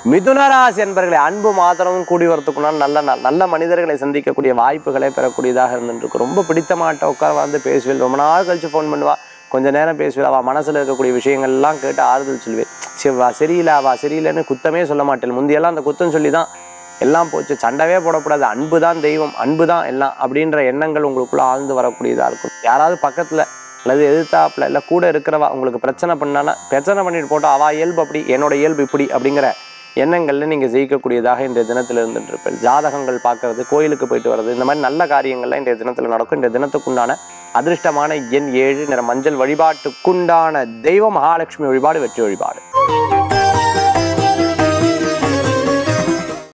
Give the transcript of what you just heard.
மிதுனராசி என்பர்களை அன்பு மாத்திரமும் கூடி வரத்துக்குனால் நல்ல நாள் நல்ல மனிதர்களை சந்திக்கக்கூடிய வாய்ப்புகளை பெறக்கூடியதாக இருந்துருக்கு ரொம்ப பிடித்தமாட்ட உட்கார வந்து பேசுவேன் ரொம்ப நாள் கழிச்சு ஃபோன் பண்ணுவா கொஞ்ச நேரம் பேசுவேன் அவள் மனசில் இருக்கக்கூடிய விஷயங்கள்லாம் கேட்டு ஆறுதல் சொல்லுவேன் சரி வா சரியில்லை அவா சரியில்லைன்னு குத்தமே சொல்ல மாட்டேன் முந்தியெல்லாம் அந்த குத்தம் சொல்லி தான் எல்லாம் போச்சு சண்டவே போடக்கூடாது அன்பு தான் தெய்வம் அன்பு தான் எல்லாம் அப்படின்ற எண்ணங்கள் உங்களுக்குள்ள ஆழ்ந்து வரக்கூடியதாக இருக்கும் யாராவது பக்கத்தில் அல்லது எதிர்த்தாப்புல இல்லை கூட இருக்கிறவா உங்களுக்கு பிரச்சனை பண்ணானா பிரச்சனை பண்ணிட்டு போட்டோம் அவா இயல்பு அப்படி என்னோட இயல்பு இப்படி அப்படிங்கிற எண்ணங்கள்ல நீங்கள் ஜெயிக்கக்கூடியதாக இன்றைய தினத்தில் இருந்துட்டு இருப்பேன் ஜாதகங்கள் பார்க்கறது கோயிலுக்கு போயிட்டு வர்றது இந்த மாதிரி நல்ல காரியங்கள்லாம் இன்றைய தினத்தில் நடக்கும் இன்றைய தினத்துக்குண்டான அதிர்ஷ்டமான எண் ஏழு நிற மஞ்சள் வழிபாட்டுக்குண்டான தெய்வம் மகாலட்சுமி வழிபாடு வெற்றி வழிபாடு